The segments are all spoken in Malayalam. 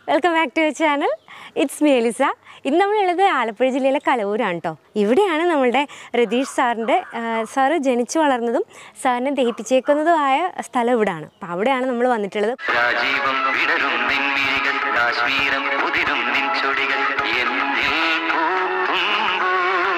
Welcome back to channel it's me Eliza ഇന്ന് നമ്മളുള്ളത് ആലപ്പുഴ ജില്ലയിലെ കലവൂരാണ് കേട്ടോ ഇവിടെയാണ് നമ്മളുടെ രതീഷ് സാറിൻ്റെ സാറ് ജനിച്ചു വളർന്നതും സാറിനെ ദഹിപ്പിച്ചേക്കുന്നതുമായ സ്ഥലം ഇവിടെയാണ് അപ്പോൾ അവിടെയാണ് നമ്മൾ വന്നിട്ടുള്ളത് രാജീവം വിടരും നിൻമിഴികൾ കാശ്മീരം ഉതിരും നിൻ ചൊടികൾ എന്നിൽ പൂക്കുമ്പോൾ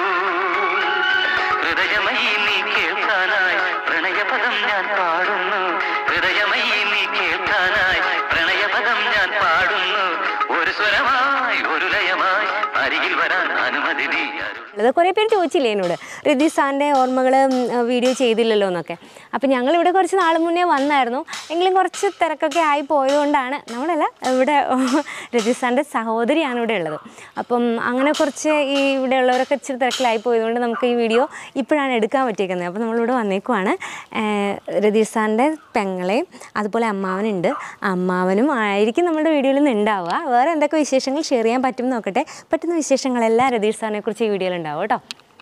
ഹൃദയമയി നീ കേൾക്കാനായി പ്രണയപദം ഞാൻ പാടുന്നു ഹൃദയമയി നീ കേൾക്കാനായി പ്രണയപദം ഞാൻ പാടുന്നു ഒരു സ്വരമായി ഒരു ലയമായി അരികിൽ വരാൻ അനുമതി നീ അരുൾ ഉള്ളത് കുറേ പേര് ചോദിച്ചില്ലേ എന്നോട് രതീഷ് സാറിൻ്റെ ഓർമ്മകൾ വീഡിയോ ചെയ്തില്ലല്ലോ എന്നൊക്കെ അപ്പോൾ ഞങ്ങളിവിടെ കുറച്ച് നാൾ മുന്നേ വന്നായിരുന്നു എങ്കിലും കുറച്ച് തിരക്കൊക്കെ ആയി പോയതുകൊണ്ടാണ് നമ്മളല്ല ഇവിടെ രതീഷ് സാറിൻ്റെ സഹോദരിയാണ് ഇവിടെ ഉള്ളത് അപ്പം അങ്ങനെ കുറച്ച് ഈ ഇവിടെ ഉള്ളവരൊക്കെ ഇച്ചിരി തിരക്കിലായി പോയതുകൊണ്ട് നമുക്ക് ഈ വീഡിയോ ഇപ്പോഴാണ് എടുക്കാൻ പറ്റിയിരിക്കുന്നത് അപ്പോൾ നമ്മളിവിടെ വന്നേക്കുവാണ് ഏഹ് രതീഷ് സാറിൻ്റെ പെങ്ങളെയും അതുപോലെ അമ്മാവനുണ്ട് അമ്മാവനും ആയിരിക്കും നമ്മുടെ വീഡിയോയിൽ നിന്ന് ഉണ്ടാവുക വേറെ എന്തൊക്കെ വിശേഷങ്ങൾ ഷെയർ ചെയ്യാൻ പറ്റും എന്ന് നോക്കട്ടെ പറ്റുന്ന വിശേഷങ്ങളെല്ലാം രതീഷ് സാറിനെ കുറിച്ച് ഈ വീഡിയോയിൽ ഉണ്ടാവും കേട്ടോ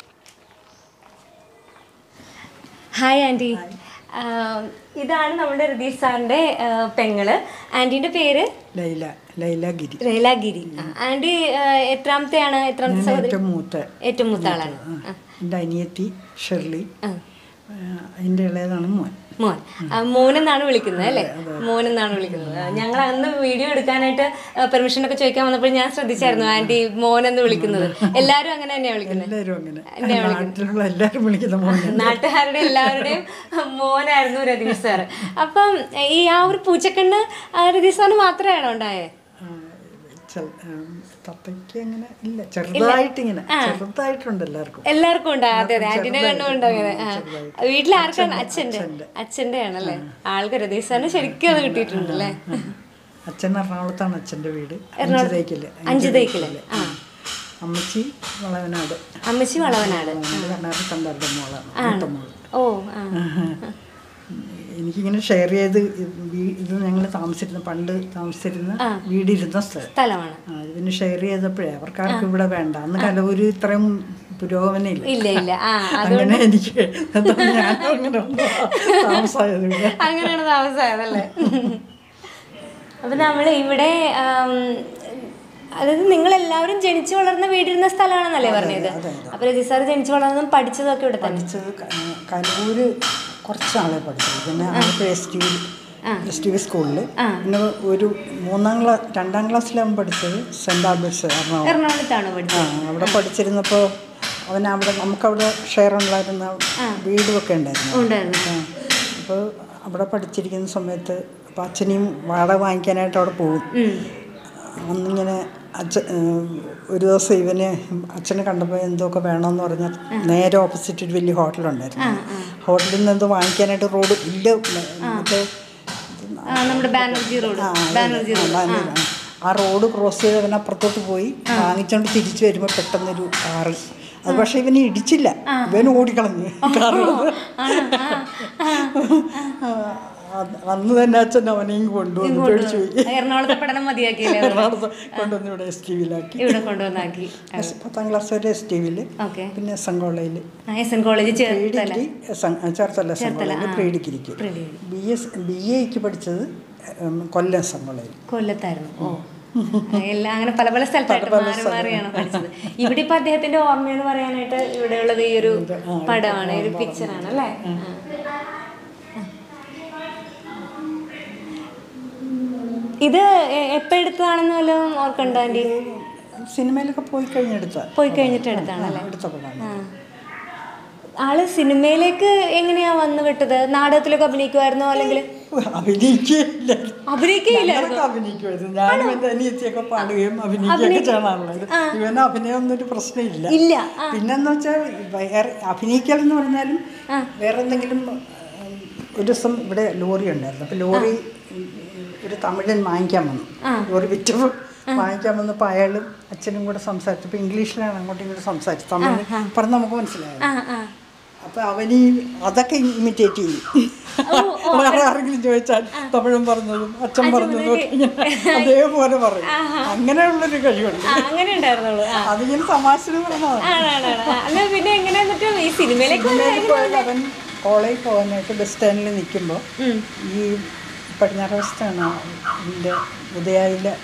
ഹായ് ആൻറ്റി ഇതാണ് നമ്മുടെ രതീഷ് സാറിൻ്റെ പെങ്ങള് ആൻറ്റീൻ്റെ പേര് ലൈല ലൈലഗിരി രേലാഗിരി ആൻറ്റി എത്രാമത്തെയാണ് എത്രാമത്തെ സഹോദരി ഏറ്റവും മൂത്ത ഏറ്റവും മൂത്ത ആളാണ് ആ. എൻ്റെ അനിയത്തി ഷെർലി ആ. അതിൻ്റെ ഇളയതാണ് മോൻ മോൻ ആ, മോനെന്നാണ് വിളിക്കുന്നത് അല്ലേ മോനെന്നാണ് വിളിക്കുന്നത് ആ, ഞങ്ങൾ അന്ന് വീഡിയോ എടുക്കാനായിട്ട് പെർമിഷൻ ഒക്കെ ചോദിക്കാൻ വന്നപ്പോൾ ഞാൻ ശ്രദ്ധിച്ചായിരുന്നു ആന്റി മോനെന്ന് വിളിക്കുന്നത് എല്ലാവരും അങ്ങനെ തന്നെയാണ് വിളിക്കുന്നത് എല്ലാവരും അങ്ങനെ എന്നെയാ വിളിക്കുന്നത്. നാട്ടിലുള്ള എല്ലാവരും വിളിക്കുന്ന മോൻ നാട്ടുകാരുടെ എല്ലാവരുടെയും മോനായിരുന്നു രതീഷ് സാർ അപ്പം ഈ ആ ഒരു പൂച്ചക്കണ്ണ് ആ, രതീഷ് സാറിന് മാത്രമാണോ ഉണ്ടായേ തത്തയ്ക്ക് അങ്ങനെ ഇല്ല ചെറുതായിട്ടിങ്ങനെ ചെറുതായിട്ടുണ്ട് എല്ലാവർക്കും എല്ലാവർക്കും ഉണ്ട് അതെ അതെ ആന്റിന്റെ കണ്ണും ഉണ്ട് അങ്ങനെ ആ. വീട്ടിൽ ആർക്കാണ് അച്ഛന്റെ അച്ഛന്റെ ആണല്ലേ ആൾക്ക് രതീഷ് സാറിന് ശരിക്കും അത് കിട്ടിയിട്ടുണ്ട് അല്ലേ അച്ഛൻ എറണാകുളത്താണ് അച്ഛൻ്റെ വീട് അഞ്ച് തേക്കില് അഞ്ച് തേക്കില് ആ അമ്മച്ചി വളവനാട് അമ്മച്ചി വളവനാട് വളവനാട് കണ്ണാടി തണ്ടാരുടെ മോളാണ് മൂത്ത മോള് ഓ ആ എനിക്കിങ്ങനെ ഷെയർ ചെയ്ത് വീ- ഇത് ഞങ്ങൾ താമസിച്ചിരുന്ന പണ്ട് താമസിച്ചിരുന്ന വീടിരുന്ന സ്ഥലം സ്ഥലമാണ് ആ, ഇതിന് ഷെയർ ചെയ്തപ്പോഴേ അവർക്കാർക്കും ഇവിടെ വേണ്ട അന്ന് കലവൂര് ഇത്രയും പുരോഗമനം ഇല്ല ഇല്ല ഇല്ല ആ അങ്ങനെ എനിക്ക് എന്താ ഞാൻ അങ്ങനെ വന്നതാ താമസമായത് ഇവിടെ അങ്ങനെയാണ് താമസമായതല്ലേ അപ്പൊ നമ്മൾ ഇവിടെ ആം, അതായത് നിങ്ങൾ എല്ലാവരും ജനിച്ചു വളർന്ന വീടിരുന്ന സ്ഥലമാണെന്നല്ലേ പറഞ്ഞത് അപ്പൊ രജി സാർ ജനിച്ചു വളർന്നതും പഠിച്ചതും ഒക്കെ ഇവിടെ തന്നെ പഠിച്ചത് ക- കലൂര് കുറച്ച് നാളെ പഠിച്ചത് പിന്നെ Alappuzha S T S T V സ്കൂളിൽ പിന്നെ ഒരു മൂന്നാം ക്ലാസ് രണ്ടാം ക്ലാസ്സിലാകുമ്പോൾ പഠിച്ചത് സെൻറ് ആൽബർട്ട്സ് എറണാകുളം എറണാകുളത്താണോ പഠിച്ചത് ആ അവിടെ പഠിച്ചിരുന്നപ്പോൾ അവൻ അവിടെ നമുക്കവിടെ ഷെയർ ഉണ്ടായിരുന്ന വീടുമൊക്കെ ഉണ്ടായിരുന്നു ഉണ്ടായിരുന്നു അപ്പോൾ അവിടെ പഠിച്ചിരിക്കുന്ന സമയത്ത് അപ്പോൾ അച്ഛനെയും വാടക വാങ്ങിക്കാനായിട്ട് അവിടെ പോകും അന്നിങ്ങനെ അച്ഛൻ ഒരു ദിവസം ഇവന് അച്ഛനെ കണ്ടപ്പോൾ എന്തൊക്കെ വേണമെന്ന് പറഞ്ഞാൽ നേരെ ഓപ്പോസിറ്റ് ഒരു വലിയ ഹോട്ടലുണ്ടായിരുന്നു ഹോട്ടലിൽ നിന്ന് എന്തോ വാങ്ങിക്കാനായിട്ട് റോഡ് ഇല്ല മറ്റേ ആ, നമ്മുടെ ബാനർജി റോഡ് ആ, ബാനർജി ആ, റോഡ് ബാനർ, ആ. ആ റോഡ് ക്രോസ് ചെയ്ത് അവൻ അപ്പുറത്തോട്ട് പോയി വാങ്ങിച്ചോണ്ട് തിരിച്ചു വരുമ്പോൾ പെട്ടെന്നൊരു കാറ് അത് പക്ഷെ ഇവന് ഇടിച്ചില്ല ഇവൻ ഓടിക്കളഞ്ഞു കാറ് അന്ന് തന്നെ അച്ഛൻ അവനെയും കൊണ്ടുവന്നു പേടിച്ചു പോയി എറണാകുളത്തെ പഠനം മതിയാക്കിയില്ലേ എറണാകുളത്ത് കൊണ്ടുവന്ന് ഇവിടെ എസ് ടി വിയിലാക്കി ഇവിടെ കൊണ്ടുവന്നാക്കി പത്താം ക്ലാസ് വരെ എസ് ടി വിയിൽ ഓക്കെ പിന്നെ എസ് എൻ കോളേജിൽ S N college pre Cherthala degree S N Cherthala S N കോളേജിൽ പ്രീ ഡിഗ്രിക്ക് ബി എസ് ബി എക്ക് പഠിച്ചത് ഉം, കൊല്ലം എസ് എൻ കോളേജിൽ കൊല്ലത്തായിരുന്നു ഓ എല്ലാം അങ്ങനെ പല പല സ്ഥലത്തായിട്ട് മാറി മാറിയാണ് പഠിച്ചത് ഇവിടെ ഇപ്പൊ അദ്ദേഹത്തിന്റെ ഓർമ്മ എന്ന് പറയാനായിട്ട് ഇവിടെ ഉള്ളത് ഈ ഒരു പടമാണ് ഈ ഒരു പിക്ചറാണ് അല്ലേ ആ. ഇത് എ- എപ്പോ എടുത്തതാണെന്ന് വല്ലതും ഓർക്കണ്ടോ ആന്റി സിനിമയിലൊക്കെ പോയി കഴിഞ്ഞെടുത്ത പോയി കഴിഞ്ഞിട്ട് എടുത്താണല്ലേ എടുത്ത പടമാണ് ആ. ആള് സിനിമയിലേക്ക് എങ്ങനെയാ വന്നു വിട്ടത് നാടകത്തിലൊക്കെ അഭിനയിക്കുമായിരുന്നോ അല്ലെങ്കിൽ അഭിനയിക്കുകയില്ല അഭിനയിക്കുകയില്ലായിരുന്നു ഞങ്ങളൊക്കെ അഭിനയിക്കുമായിരുന്നു ഞാനും എൻ്റെ അനിയത്തിയൊക്കെ പാടുകയും അഭിനയിക്കുകയൊക്കെ ചെയ്യണമാണല്ലോ ഇവന് അഭിനയം ഒന്നൊരു പ്രശ്നമില്ല ഇല്ല പിന്നെന്ന് വെച്ചാൽ വേറെ അഭിനയിക്കൽ എന്ന് പറഞ്ഞാലും വേറെ എന്തെങ്കിലും ഉം, ഒരു ദിവസം ഇവിടെ ലോറി ഉണ്ടായിരുന്നു അപ്പോൾ ലോറി ഉം, ഒരു തമിഴൻ വാങ്ങിക്കാൻ വന്നു ലോറി വിറ്റപ്പോൾ വാങ്ങിക്കാൻ വന്നപ്പോൾ അയാളും അച്ഛനും കൂടെ സംസാരിച്ചപ്പോൾ ഇംഗ്ലീഷിലാണ് അങ്ങോട്ടും ഇങ്ങോട്ടും സംസാരിച്ചു തമിഴ് പറഞ്ഞ് നമുക്ക് മനസ്സിലായത് ആ ആ അപ്പൊ അവന് ഈ അതൊക്കെ ഇമിറ്റേറ്റ് ചെയ്യും വേറെ ആരെങ്കിലും ചോദിച്ചാൽ തമിഴും പറഞ്ഞതും അച്ഛൻ പറഞ്ഞതും ഒക്കെ ഇങ്ങനെ അതേപോലെ പറയും അങ്ങനെയുള്ളൊരു കഴിവുണ്ട് ആ, അങ്ങനെ ഉണ്ടായിരുന്നുള്ളൂ ആ അതിങ്ങനെ തമാശന് പറഞ്ഞതാണ് ആണാണ് അല്ല പിന്നെ എങ്ങനെ എന്നിട്ട് ഈ സിനിമയിലേക്ക് വന്നത് ഇതിലേക്ക് പോയാൽ അവൻ കോളേജിൽ പോകാനായിട്ട് ബസ് സ്റ്റാൻഡിൽ നിൽക്കുമ്പോൾ ഈ പടിഞ്ഞാറ് വശത്താണ് ഇതിൻ്റെ ഉദയായിലെ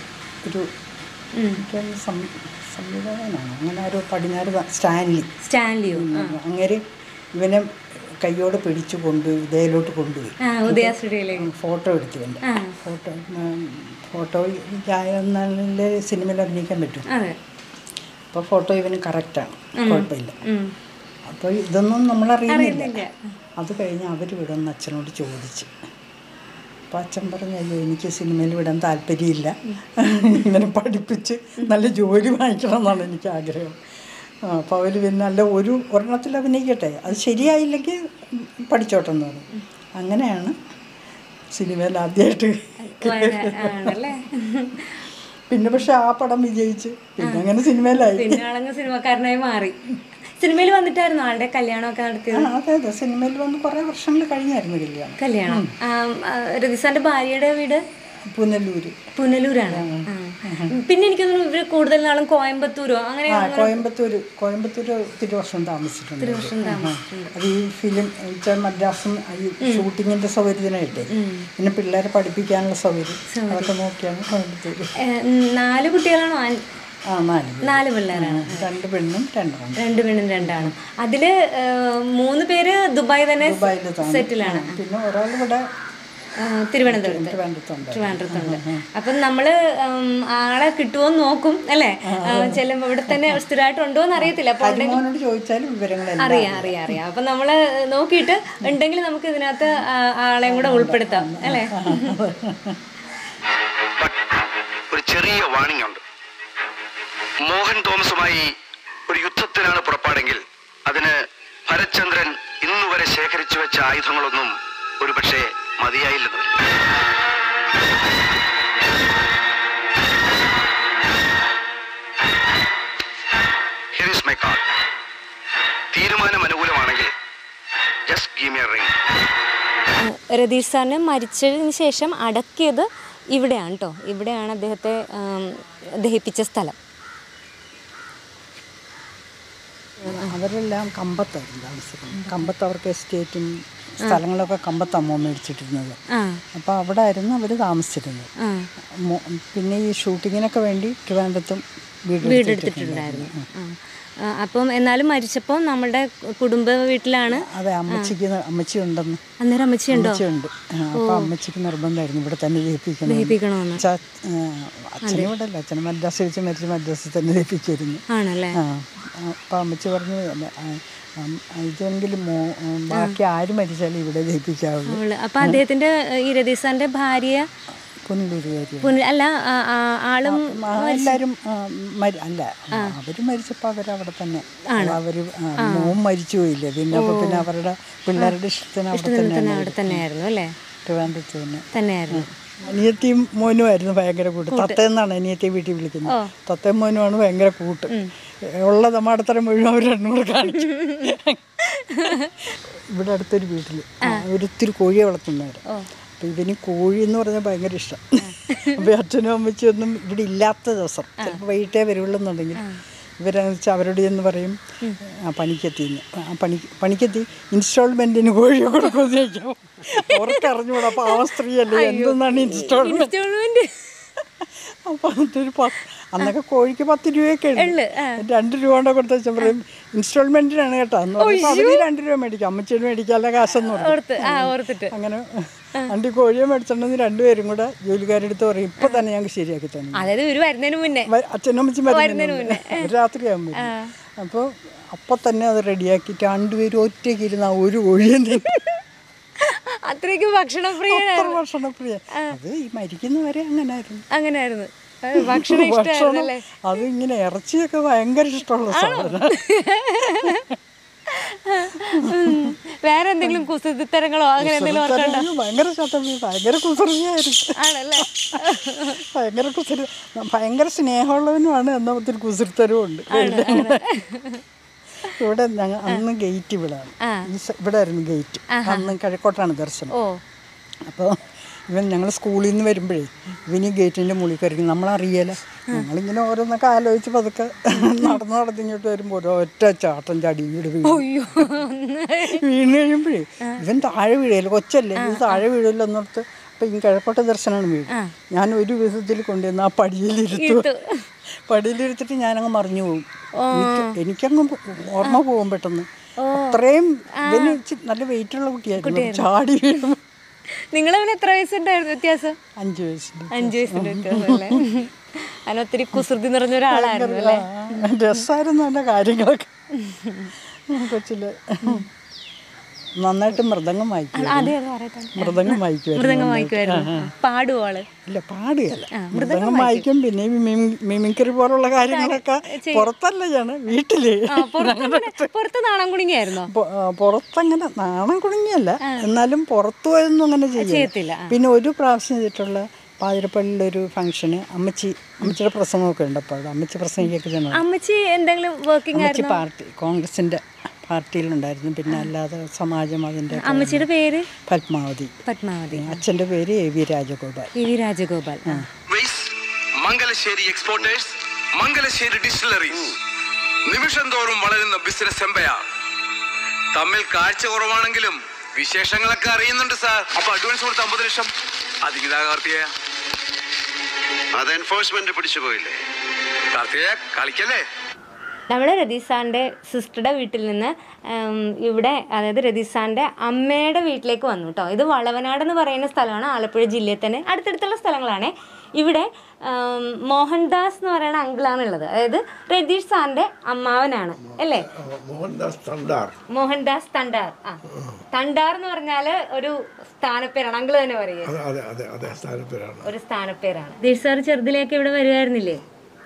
ഒരു എനിക്ക് സം- സംവിധായകനാണ് അങ്ങനെ ഒരു പടിഞ്ഞാറ് ത- സ്റ്റാൻലി സ്റ്റാൻലിയോ അങ്ങനെ ഇവനെ കയ്യോടെ പിടിച്ചു കൊണ്ട് ഇതേലോട്ട് കൊണ്ടുപോയി ആ ഉദയ സ്റ്റുഡിയോയിലേക്ക് ഫോട്ടോ എടുത്തു എൻ്റെ ആ ഫോട്ടോ ഫോട്ടോയിൽ നല്ല സിനിമയിൽ അഭിനയിക്കാൻ പറ്റും അതെ അപ്പോൾ ഫോട്ടോ ഇവന് കറക്റ്റാണ് കുഴപ്പമില്ല ഉം. അപ്പോൾ ഇതൊന്നും നമ്മൾ അറിയുന്നില്ല അറിയുന്നില്ല. അത് കഴിഞ്ഞ് അവർ വിടുന്ന അച്ഛനോട് ചോദിച്ച് അപ്പോൾ അച്ഛൻ പറഞ്ഞു അയ്യോ എനിക്ക് സിനിമയിൽ വിടാൻ താല്പര്യമില്ല ഇങ്ങനെ പഠിപ്പിച്ച് നല്ല ജോലി വാങ്ങിക്കണം എന്നാണ് എനിക്ക് ആഗ്രഹം ആ, അപ്പോൾ അവർ പിന്നെ നല്ല ഒരു ഒരെണ്ണത്തിൽ അഭിനയിക്കട്ടെ അത് ശരിയായില്ലെങ്കിൽ പഠിച്ചോട്ടെ എന്ന് പറഞ്ഞു അങ്ങനെയാണ് സിനിമയിൽ ആദ്യമായിട്ട് വര- ആണല്ലേ പിന്നെ പക്ഷെ ആ പടം വിജയിച്ച് പിന്നെ അങ്ങനെ സിനിമയിലായി പിന്നെ ആളങ്ങ് സിനിമക്കാരനായി മാറി സിനിമയിൽ വന്നിട്ടായിരുന്നു ആളുടെ കല്യാണമൊക്കെ ആ നടത്തിയത് അതെ അതെ സിനിമയിൽ വന്ന് കുറേ വർഷങ്ങൾ കഴിഞ്ഞായിരുന്നു കല്യാണം കല്യാണം ആ, ആ, രതിസാന്റെ ഭാര്യയുടെ വീട് പുനലൂര് പുനലൂരാണ് ആ. പിന്നെ എനിക്ക് തോന്നുന്നു ഇവര് കൂടുതൽ നാളും കോയമ്പത്തൂരോ അങ്ങനെ ആ കോയമ്പത്തൂർ കോയമ്പത്തൂർ ഒത്തിരി വർഷം താമസിച്ചിട്ടുണ്ട് ആ. അത് ഈ ഫിലിം വെച്ചാൽ മദ്രാസും ഈ ഷൂട്ടിങ്ങിന്റെ സൗകര്യത്തിനായിട്ടേ പിന്നെ പിള്ളേരെ പഠിപ്പിക്കാനുള്ള സൗകര്യം അതൊക്കെ നോക്കിയാണ് കോയമ്പത്തൂർ ഏ, നാല് കുട്ടികളാണോ അൻ- ആ നാല് പേര്. നാല് പിള്ളേരാണ് രണ്ട് പെണ്ണും രണ്ടാണ് രണ്ട് പെണ്ണും രണ്ടാണ് അതില് ഏ, മൂന്ന് പേര് ദുബായ് തന്നെ ദുബായിൽ താമസം സെറ്റിലാണ് പിന്നെ ഒരാൾ ഇവിടെ ആ, തിരുവനന്തപുരത്ത് ട്രിവാൻഡ്രത്തുണ്ട് ട്രിവാൻഡ്രത്തുണ്ട് അപ്പം നമ്മള് ഉം, ആളെ കിട്ടുമോന്ന് നോക്കും അല്ലേ ചെല്ലുമ്പോ ഇവിടെ തന്നെ സ്ഥിരമായിട്ടുണ്ടോ എന്ന് അറിയത്തില്ല അപ്പൊ ഹരിമോനോട് ചോദിച്ചാലും വിവരങ്ങളെല്ലാം അറിയാം അറിയാം അറിയാം അപ്പൊ നമ്മള് നോക്കിയിട്ട് ഉണ്ടെങ്കിൽ നമുക്ക് ഇതിനകത്ത് ആ- ആളെയും കൂടെ ഉൾപ്പെടുത്താം അല്ലേ ബട്ട് ഒരു ചെറിയ വാണിംഗ് ഉണ്ട് മോഹൻ തോമസുമായി ഒരു യുദ്ധത്തിനാണ് പുറപ്പാടെങ്കിൽ അതിന് ഭരത്ചന്ദ്രൻ ഇന്നുവരെ ശേഖരിച്ചു വെച്ച ആയുധങ്ങളൊന്നും ഒരുപക്ഷെ മതിയായില്ലെന്ന് വരും Here is my card. തീരുമാനം അനുകൂലമാണെങ്കിൽ just give me ring Ratheesh സാറിന് മരിച്ചതിന് ശേഷം അടക്കിയത് ഇവിടെയാണ് കേട്ടോ ഇവിടെയാണ് അദ്ദേഹത്തെ ആം, ദഹിപ്പിച്ച സ്ഥലം അവരെല്ലാം കമ്പത്തായിരുന്നു താമസിക്കുന്നത് കമ്പത്ത് അവർക്ക് എസ്റ്റേറ്റും സ്ഥലങ്ങളൊക്കെ കമ്പത്ത് അമ്മ മേടിച്ചിട്ടിരുന്നത് ആ അപ്പോൾ അവിടെ ആയിരുന്നു അവർ താമസിച്ചിരുന്നത് ആ മോ- പിന്നെ ഈ ഷൂട്ടിങ്ങിനൊക്കെ വേണ്ടി ട്രിവാൻഡ്രത്തും വീട് വീടെടുത്തിട്ടുണ്ടായിരുന്നു ആ. ആ, അപ്പം എന്നാലും മരിച്ചപ്പോൾ നമ്മുടെ കുടുംബ വീട്ടിലാണ് അതെ അമ്മച്ചിക്ക് ന- അമ്മച്ചി ഉണ്ടെന്ന് അന്നേരം അമ്മച്ചി ഉണ്ടോ അമ്മച്ചിയുണ്ട് അപ്പോൾ അമ്മച്ചിക്ക് നിർബന്ധമായിരുന്നു ഇവിടെ തന്നെ ജയിപ്പിക്കണം ദഹിപ്പിക്കണമെന്ന് അച്ഛ അച്ഛനും ഇവിടെ അല്ല അച്ഛനെ മദ്രാസ് വെച്ച് മരിച്ച് മദ്രാസിൽ തന്നെ ജയിപ്പിച്ചിരുന്നു ആണല്ലേ ആ അപ്പം അമ്മച്ചി പറഞ്ഞു അമ്മ, ആ, അം- ഇതെങ്കിലും മോ ബാക്കി ആര് മരിച്ചാലും ഇവിടെ ജയിപ്പിക്കാവുള്ളൂ അവള് അപ്പൊ അദ്ദേഹത്തിന്റെ ഏ, ഈ രതീഷ് സാറിന്റെ ഭാര്യ പുനലൂരുകാരി പുന- അല്ല ആ, ആ, ആളും എല്ലാവരും ആ, മരി- അല്ല അവർ മരിച്ചപ്പോൾ അവരവിടെ തന്നെ അവർ മോൻ മരിച്ചു പോയില്ലേ പിന്നെ അപ്പോൾ പിന്നെ അവരുടെ പിള്ളേരുടെ ഇഷ്ടത്തിന് അവിടെ തന്നെ തന്നെ അവിടെ തന്നെയായിരുന്നു അല്ലേ ട്രിവാൻഡ്രത്ത് തന്നെ തന്നെയായിരുന്നു അനിയത്തിയും മോനും ആയിരുന്നു ഭയങ്കര കൂട്ട് തത്തേന്നാണ് അനിയത്തിയെ വീട്ടിൽ വിളിക്കുന്നത് തത്തയും മോനുമാണ് ഭയങ്കര കൂട്ട് ഉള്ള തമാടത്തരം മുഴുവൻ അവർ രണ്ടും കൂടെ കാണിക്കും ഇവിടെ അടുത്തൊരു വീട്ടിൽ ഒരിത്തിരി കോഴിയെ വളർത്തുന്നവർ അപ്പോൾ ഇവന് കോഴി എന്ന് പറഞ്ഞാൽ ഭയങ്കര ഇഷ്ടം അപ്പോൾ അച്ഛനും അമ്മച്ചിയൊന്നും ഇവിടെ ഇല്ലാത്ത ദിവസം ചിലപ്പോൾ വൈകിട്ടേ വരുള്ളൂന്നുണ്ടെങ്കിൽ ഇവരെന്ന് വെച്ചാൽ അവരോട് എന്ന് പറയും ആ പണിക്കെത്തിന്ന് ആ പണി പണിക്കെത്തി ഇൻസ്റ്റാൾമെൻറ്റിന് കോഴിയെ കൊടുക്കുമെന്ന് ചോദിക്കാം അവർക്ക് അറിഞ്ഞുകൂടാ അപ്പോൾ ആ സ്ത്രീയല്ലേ എന്തെന്നാണ് ഇൻസ്റ്റാൾമെൻറ്റ് ഇൻസ്റ്റാൾമെന്റ് അപ്പോൾ അതൊരു പത്ത് അന്നൊക്കെ കോഴിക്ക് പത്ത് രൂപയൊക്കെ ഉണ്ട് രണ്ട് രൂപ കൊണ്ട് കൊടുത്ത വെച്ചാൽ പറയും ഇൻസ്റ്റാൾമെൻറ്റിനാണ് കേട്ടോ എന്ന് പറഞ്ഞപ്പോൾ അവർ രണ്ട് രൂപ മേടിക്കും അമ്മച്ചേന് മേടിക്കാനുള്ള കാശെന്ന് പറയും ഓർത്ത് ആ ഓർത്തിട്ട് അങ്ങനെ വണ്ടി കോഴിയെ മേടിച്ചിട്ടുണ്ടെങ്കിൽ രണ്ടുപേരും കൂടെ ജോലിക്കാരെടുത്ത് പറയും ഇപ്പം തന്നെ ഞങ്ങൾക്ക് ശരിയാക്കി തന്നെ അതായത് ഇവര് വരുന്നതിന് മുന്നേ വ- അച്ഛനും അമ്മച്ചും വരുന്നതിന് രാത്രിയാകുമ്പോൾ അപ്പോൾ അപ്പം തന്നെ അത് റെഡിയാക്കിയിട്ട് രണ്ടുപേരും ഒറ്റയ്ക്ക് ഇരുന്ന ഒരു കോഴിയും തന്നെ അത്രയ്ക്ക് ഭക്ഷണപ്രിയ അത്ര ഭക്ഷണപ്രിയ അത് ഈ മരിക്കുന്നവരെ അങ്ങനായിരുന്നു അങ്ങനെയായിരുന്നു ആ, ഭക്ഷണം ഇഷ്ടമായിരുന്നു അല്ലേ അത് ഇങ്ങനെ ഇറച്ചിയൊക്കെ ഭയങ്കര ഇഷ്ടമുള്ള സാധനം ഉം. വേറെ എന്തെങ്കിലും കുസൃതിത്തരങ്ങളോ അങ്ങനെ എന്തെങ്കിലും ഓർക്കണ്ടോ കുസൃതി ഭയങ്കര ചട്ടമ്പി ഭയങ്കര കുസൃതിയായിരുന്നു ആണല്ലേ ഭയങ്കര കുസൃതി ഭയങ്കര സ്നേഹമുള്ളവനുമാണ് എന്നാൽ ഒത്തിരി കുസൃത്തരവും ഉണ്ട് ഇവിടെ ഞങ്ങൾ അന്ന് ഗേറ്റ് ഇവിടാണ് ഈ സ- ഇവിടെ ആയിരുന്നു ഗേറ്റ് അന്ന് കിഴക്കോട്ടാണ് ദർശനം ഓ അപ്പോൾ ഇവൻ ഞങ്ങൾ സ്കൂളിൽ നിന്ന് വരുമ്പോഴേ ഇവൻ ഈ ഗേറ്റിൻ്റെ മുകളിൽ കയറി നമ്മളറിയല ഞങ്ങളിങ്ങനെ ഓരോന്നൊക്കെ ആലോചിച്ച് പതുക്കെ നടന്ന് നടന്ന് ഇങ്ങോട്ട് വരുമ്പോൾ ഒരൊറ്റ ചാട്ടം ചാടി ഇങ്ങോട്ട് വീഴും അയ്യോ വീണ് കഴിയുമ്പോഴേ ഇവൻ താഴെ വീഴയില്ല കൊച്ചല്ലേ ഇത് താഴെ വീഴില്ല എന്നോർത്ത് അപ്പം ഈ കിഴക്കോട്ട ദർശനമാണ് വീട് ഞാൻ ഒരു വിധത്തിൽ കൊണ്ടുവന്ന് ആ പടിയിലിരുത്തു പടിയിലിരുത്തിട്ട് ഞാനങ്ങ് മറിഞ്ഞു പോകും എനിക്ക് എനിക്കങ്ങ് ഓർമ്മ പോകും പെട്ടെന്ന് അത്രയും ഇതിന് ഇച്ചിരി നല്ല വെയിറ്റുള്ള കുട്ടിയായിരുന്നു ചാടി വീഴും നിങ്ങൾ തമ്മിൽ എത്ര വയസ്സുണ്ടായിരുന്നു വ്യത്യാസം അഞ്ച് വയസ്സിൻ്റെ അഞ്ചു വയസ്സിന്റെ വ്യത്യാസം അല്ലേ അതിന് ഒത്തിരി കുസൃതി നിറഞ്ഞ ഒരാളായിരുന്നു അല്ലേ രസമായിരുന്നു എൻ്റെ കാര്യങ്ങളൊക്കെ കൊച്ചില് നന്നായിട്ട് മൃദംഗം വായിക്കും അതെ അത് പറയട്ടെ മൃദംഗം വായിക്കുമായിരുന്നു മൃദംഗം വായിക്കുമായിരുന്നു പാടുവോ ആള് ഇല്ല പാടുകയല്ല മൃദംഗം വായിക്കും പിന്നെ ഈ മിമി- മിമിക്രി പോലുള്ള കാര്യങ്ങളൊക്കെ പുറത്തല്ല ഞാൻ വീട്ടില് ആ, പുറത്ത് അങ്ങനെ- പുറത്ത് നാണം കുടുങ്ങിയായിരുന്നോ പൊ- ആ, പുറത്തങ്ങനെ നാണം കുടുങ്ങിയല്ല എന്നാലും പുറത്തു പോയൊന്നും അങ്ങനെ ചെയ്യില്ല ചെയ്യത്തില്ല പിന്നെ ഒരു പ്രാവശ്യം ചെയ്തിട്ടുള്ള പാതിരപ്പള്ളിയിലൊരു ഫംഗ്ഷന് അമ്മച്ചി അമ്മച്ചിയുടെ പ്രസംഗമൊക്കെ ഉണ്ട് അപ്പോൾ അവിടെ അമ്മച്ചി പ്രസംഗിക്കൊക്കെ ചെന്നു അമ്മച്ചി എന്തെങ്കിലും വർക്കിംഗ് അമ്മച്ചി ആയിരുന്നു പാർട്ടി കോൺഗ്രസിൻ്റെ പാർട്ടിയിലുണ്ടായിരുന്നു പിന്നെ അല്ലാതെ സമാജം അതിൻ്റെ അമ്മച്ചിയുടെ പേര് പത്മാവതി പത്മാവതി അച്ഛൻ്റെ പേര് A V Rajagopal P V Rajagopal ആ. വെയ്സ് മംഗലശ്ശേരി എക്സ്പോർട്ടേഴ്സ് മംഗലശ്ശേരി ഡിസ്റ്റിലറീസ് നിമിഷം തോറും വളരുന്ന ബിസിനസ് എംപയർ തമ്മിൽ കാഴ്ച കുറവാണെങ്കിലും വിശേഷങ്ങളൊക്കെ അറിയുന്നുണ്ട് സാർ അപ്പൊ അഡ്വാൻസ് കൊടുത്ത അമ്പത് ലക്ഷം അതിതാ കാർത്തിക അത് എൻഫോഴ്സ്മെന്റ് പിടിച്ചു പോയില്ലേ കാർത്തിക കളിക്കല്ലേ നമ്മൾ രതീസാറിൻ്റെ സിസ്റ്ററുടെ വീട്ടിൽ നിന്ന് ഉം, ഇവിടെ അതായത് രതീസാറിൻ്റെ അമ്മയുടെ വീട്ടിലേക്ക് വന്നു കേട്ടോ ഇത് വളവനാട് എന്ന് പറയുന്ന സ്ഥലമാണ് ആലപ്പുഴ ജില്ലയിൽ തന്നെ അടുത്തടുത്തുള്ള സ്ഥലങ്ങളാണ് ഇവിടെ ഉം, മോഹൻദാസ് എന്ന് പറയുന്ന അങ്കിളാണ് ഉള്ളത് അതായത് രതീഷ് സാറിൻ്റെ അമ്മാവനാണ് അല്ലേ മോഹൻദാസ് തണ്ടാർ മോഹൻദാസ് തണ്ടാർ ആ തണ്ടാർ എന്ന് പറഞ്ഞാൽ ഒരു സ്ഥാനപ്പേരാണ് അങ്കിള് തന്നെ പറയുക അതെ അതെ അതെ അതെ സ്ഥാനപ്പേരാണ് ഒരു സ്ഥാനപ്പേരാണ് രതീഷ് സാർ ചെറുതിലേക്ക് ഇവിടെ വരുമായിരുന്നില്ലേ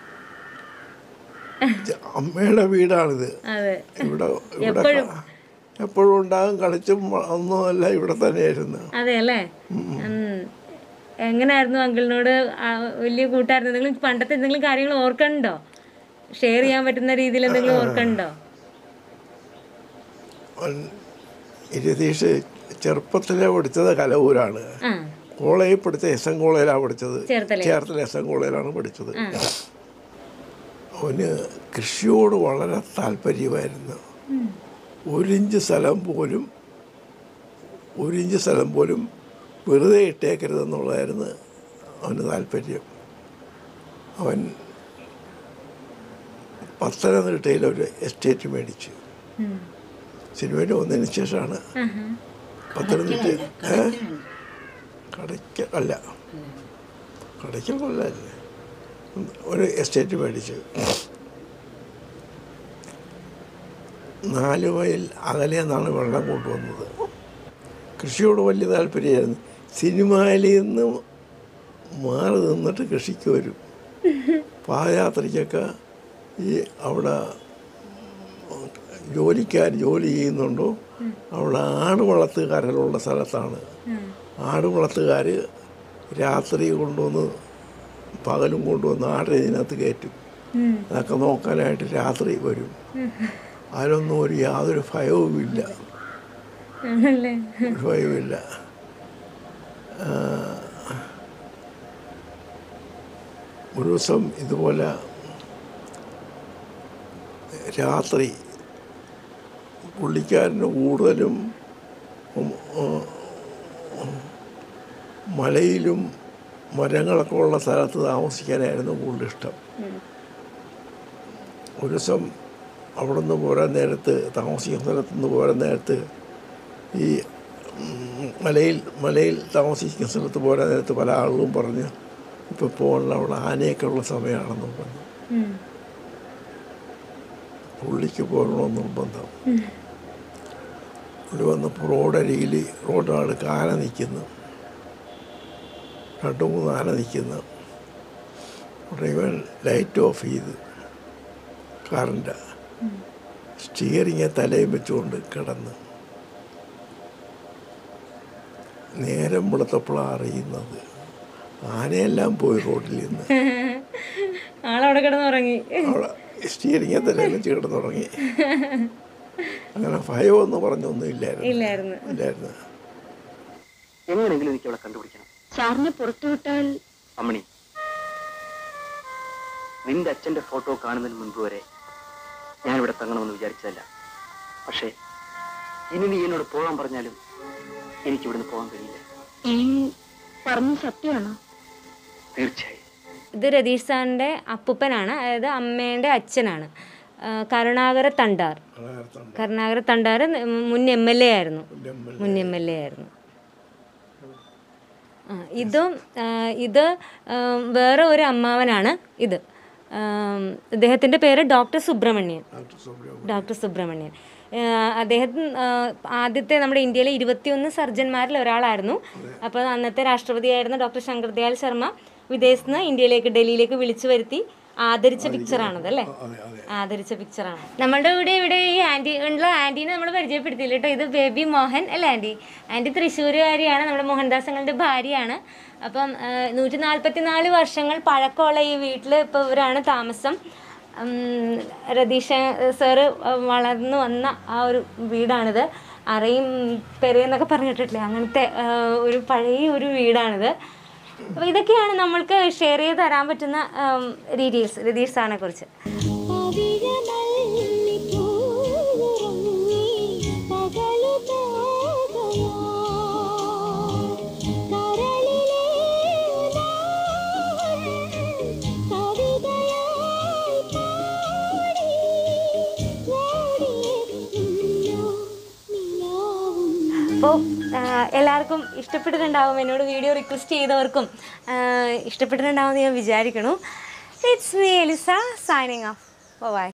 അമ്മയുടെ വീടാണിത് അതെ ഇവിടെ ഇവിടെ എപ്പോഴും? ക- എപ്പോഴും ഉണ്ടാകും കളിച്ചും ഒന്നുമല്ല ഇവിടെ തന്നെയായിരുന്നു അതെ അല്ലേ ഉം. എങ്ങനായിരുന്നു അങ്കിളിനോട് ആ, വലിയ കൂട്ടായിരുന്നു എന്തെങ്കിലും പണ്ടത്തെ എന്തെങ്കിലും കാര്യങ്ങൾ ഓർക്കണ്ടോ ഷെയർ ചെയ്യാൻ പറ്റുന്ന രീതിയിൽ എന്തെങ്കിലും ഓർക്കണ്ടോ അവൻ- ഈ രതീഷ് ചെറുപ്പത്തിലെ പഠിച്ചത് കലവൂരാണ് ആ കോളേജിൽ പഠിച്ച എസ് എൻ കോളേജിലാണ് പഠിച്ചത് ചേർത്തലയിൽ. ചേർത്തല എസ് എൻ കോളേജിലാണ് പഠിച്ചത് അവന് കൃഷിയോട് വളരെ താല്പര്യമായിരുന്നു ഒരിഞ്ച് സ്ഥലം പോലും ഒരിഞ്ച് സ്ഥലം പോലും വെറുതെ ഇട്ടേക്കരുതെന്നുള്ളതായിരുന്നു അവന് താല്പര്യം അവൻ പത്തനംതിട്ടയിൽ ഒരു എസ്റ്റേറ്റ് മേടിച്ചു സിനിമയിൽ വന്നതിന് ശേഷമാണ് പത്തനംതിട്ട ഏ? കടയ്ക്ക അല്ല കടയ്ക്കൽ കൊല്ലല്ലേ ഒരു എസ്റ്റേറ്റ് മേടിച്ചു നാല് മൈൽ അകലെ നിന്നാണ് വെള്ളം കൊണ്ടുവന്നത് കൃഷിയോട് വലിയ താല്പര്യമായിരുന്നു സിനിമയിൽ നിന്ന് മാറി നിന്നിട്ട് കൃഷിക്ക് വരും പാദയാത്രയ്ക്കൊക്കെ ഈ അവിടെ ജോലിക്കാർ ജോലി ചെയ്യുന്നുണ്ടോ അവിടെ ആട് വളർത്തുകാരെല്ലാം സ്ഥലത്താണ് ആട് വളർത്തുകാർ രാത്രി കൊണ്ടുവന്ന് പകലും കൊണ്ടുവന്ന് ആടിനെ ഇതിനകത്ത് കയറ്റും അതൊക്കെ നോക്കാനായിട്ട് രാത്രി വരും അതിനൊന്നും ഒരു യാതൊരു ഭയവുമില്ല ആണല്ലേ ഒരു ഭയവുമില്ല ആ, ഒരു ദിവസം ഇതുപോലെ രാത്രി പുള്ളിക്കാരന് കൂടുതലും ഉം, ഉം, ഉം, മലയിലും മരങ്ങളൊക്കെ ഉള്ള സ്ഥലത്ത് താമസിക്കാനായിരുന്നു കൂടുതൽ ഇഷ്ടം ഒരു ദിവസം അവിടെ നിന്ന് പോരാൻ നേരത്ത് താമസിക്കുന്ന സ്ഥലത്ത് നിന്ന് പോരാൻ നേരത്ത് ഈ ഉം, മലയിൽ മലയിൽ താമസിക്കുന്ന സ്ഥലത്ത് പോരാൻ നേരത്ത് പല ആളുകളും പറഞ്ഞു ഇപ്പോൾ പോകണില്ല അവിടെ ആനയൊക്കെ ഉള്ള സമയമാണെന്ന് പറഞ്ഞു ഉം. പുള്ളിക്ക് പോകണമെന്ന് നിർബന്ധം പുള്ളി വന്നപ്പോൾ റോഡരികിൽ റോഡാണ് ആന നിൽക്കുന്നു രണ്ട് മൂന്ന് ആന നിൽക്കുന്നു ഉടനെ ഇവൻ ലൈറ്റ് ഓഫ് ചെയ്ത് കാറിൻ്റെ സ്റ്റിയറിങ് തലയും വെച്ചുകൊണ്ട് കിടന്ന് നേരം വെളുത്തപ്പോഴാണ് അറിയുന്നത് ആനയെല്ലാം പോയി റോഡിൽ നിന്ന് ആളവിടെ കിടന്നുറങ്ങി അവിടെ സ്റ്റിയറിങ് തലയും വെച്ച് കിടന്നു തുടങ്ങി അങ്ങനെ ഭയമൊന്നും പറഞ്ഞൊന്നും ഇല്ലായിരുന്നു ഇല്ലായിരുന്നു ഇല്ലായിരുന്നു എങ്ങനെങ്കിലും എനിക്ക് അവളെ കണ്ടുപിടിക്കണം സാറിനെ പുറത്തുവിട്ടാൽ അമ്മണി നിന്റെ അച്ഛന്റെ ഫോട്ടോ കാണുന്നതിന് മുൻപ് വരെ ഞാൻ ഇവിടെ തങ്ങണമെന്ന് വിചാരിച്ചതല്ല പക്ഷേ ഇനി നീ എന്നോട് പോകാൻ പറഞ്ഞാലും എനിക്ക് ഇവിടുന്ന് പോകാൻ കഴിയില്ല ഇനി പറഞ്ഞു സത്യമാണോ തീർച്ചയായും ഇത് രതീഷ് സാറിൻ്റെ അപ്പൂപ്പനാണ് അതായത് അമ്മേൻ്റെ അച്ഛനാണ് ആ, കരുണാകര തണ്ടാർ കരുണാകര തണ്ടാർ മുൻ എം എൽ എ ആയിരുന്നു മുൻ എം എൽ എ ആയിരുന്നു ആ, ഇതും ആ, ഇത് ആ, വേറെ ഒരു അമ്മാവനാണ് ഇത് അദ്ദേഹത്തിൻ്റെ പേര് ഡോക്ടർ സുബ്രഹ്മണ്യൻ ഡോക്ടർ സുബ്രഹ്മണ്യൻ ആ, അദ്ദേഹം ആ, ആദ്യത്തെ നമ്മുടെ ഇന്ത്യയിലെ ഇരുപത്തിയൊന്ന് സർജന്മാരിൽ ഒരാളായിരുന്നു അപ്പോൾ അന്നത്തെ രാഷ്ട്രപതിയായിരുന്ന ഡോക്ടർ ശങ്കർദയാൽ ശർമ്മ വിദേശത്ത് നിന്ന് ഇന്ത്യയിലേക്ക് ഡൽഹിയിലേക്ക് വിളിച്ചു വരുത്തി ആദരിച്ച പിക്ചറാണത് അല്ലേ ആദരിച്ച പിക്ചറാണ് നമ്മളുടെ ഇവിടെ ഇവിടെ ഈ ആൻറ്റി ഉള്ള ആൻറ്റീനെ നമ്മൾ പരിചയപ്പെടുത്തിയില്ല കേട്ടോ ഇത് ബേബി മോഹൻ അല്ലേ ആൻറ്റി ആൻറ്റി തൃശ്ശൂരുകാരിയാണ് നമ്മുടെ മോഹൻദാസ് അങ്ങളുടെ ഭാര്യയാണ് അപ്പം നൂറ്റി നാൽപ്പത്തി നാല് വർഷങ്ങൾ പഴക്കമുള്ള ഈ വീട്ടിൽ ഇപ്പോൾ ഇവരാണ് താമസം ഉം, രതീഷ സാറ് വളർന്നു വന്ന ആ ഒരു വീടാണിത് അറയും പെരയെന്നൊക്കെ പറഞ്ഞിട്ടില്ലേ അങ്ങനത്തെ ആ, ഒരു പഴയ ഒരു വീടാണിത് അപ്പോൾ ഇതൊക്കെയാണ് നമ്മൾക്ക് ഷെയർ ചെയ്ത് തരാൻ പറ്റുന്ന ഡീറ്റെയിൽസ് രതീഷ് സാറിനെ കുറിച്ച് അപ്പോൾ എല്ലാവർക്കും ഇഷ്ടപ്പെട്ടിട്ടുണ്ടാവും എന്നോട് വീഡിയോ റിക്വസ്റ്റ് ചെയ്തവർക്കും ആ, ഇഷ്ടപ്പെട്ടിട്ടുണ്ടാവും എന്ന് ഞാൻ വിചാരിക്കണു it's me Eliza signing off by